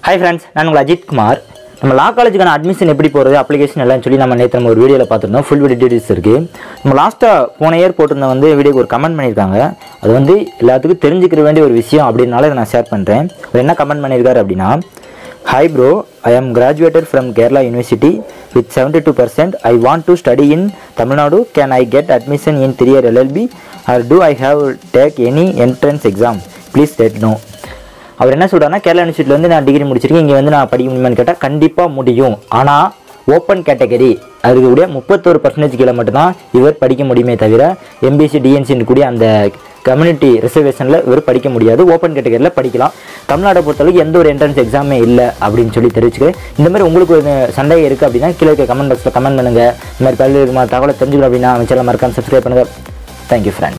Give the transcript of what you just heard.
hi friends நான் உங்கள் அஜித் குமார் நம்ம லா காலேஜுக்கான அட்மிஷன் எப்படி போகிறது அப்ளிகேஷன் எல்லாம் சொல்லி நம்ம நேற்று நம்ம ஒரு வீடியோவில் பார்த்துருந்தோம் ஃபுல் வீடியோ டீடைல்ஸ் இருக்குது நம்ம லாஸ்ட்டாக போன இயர் போட்டிருந்த வந்து வீடியோக்கு ஒரு கமெண்ட் பண்ணியிருக்காங்க அது வந்து எல்லாத்துக்கும் தெரிஞ்சுக்கிற வேண்டிய ஒரு விஷயம் அப்படின்னால இதை நான் ஷேர் பண்ணுறேன் அவர் என்ன கமெண்ட் பண்ணியிருக்காரு அப்படின்னா hi bro I am graduated from Kerala university with seventy two percent I want to study in Tamil Nadu can I get admission in three year LLB or do I have take any entrance exam please let know அவர் என்ன சொல்றாருன்னா கேரளா யூனிவர்சிட்டியில் வந்து நான் degree முடிச்சிருக்கேன் இங்கே வந்து நான் படிக்க முடியுமான்னு கேட்டால் கண்டிப்பாக முடியும் ஆனால் ஓப்பன் கேட்டகரி அதுக்கு கூட முப்பத்தோரு பர்சன்டேஜ் கீழே மட்டும்தான் இவர் படிக்க முடியுமே தவிர எம்பிசி டிஎன்சின்னு கூடிய அந்த கம்யூனிட்டி ரிசர்வேஷனில் இவர் படிக்க முடியாது ஓப்பன் கேட்டகரியில் படிக்கலாம் தமிழ்நாட்டை பொறுத்தளவுக்கு எந்த ஒரு என்ட்ரன்ஸ் எக்ஸாமே இல்லை அப்படின்னு சொல்லி தெரிவிச்சுக்கிறேன் இந்த மாதிரி உங்களுக்கு ஒரு சந்தேகம் இருக்குது அப்படின்னா கீழே இருக்க கமெண்ட் பாக்ஸில் கமெண்ட் பண்ணுங்கள் இந்த மாதிரி பல்வேறு விதமான தகவலை தெரிஞ்சுக்கணும் அப்படின்னா அமைச்சரில் மறக்காம சப்ஸ்கிரைப் பண்ணுங்கள் தேங்க்யூ ஃப்ரெண்ட்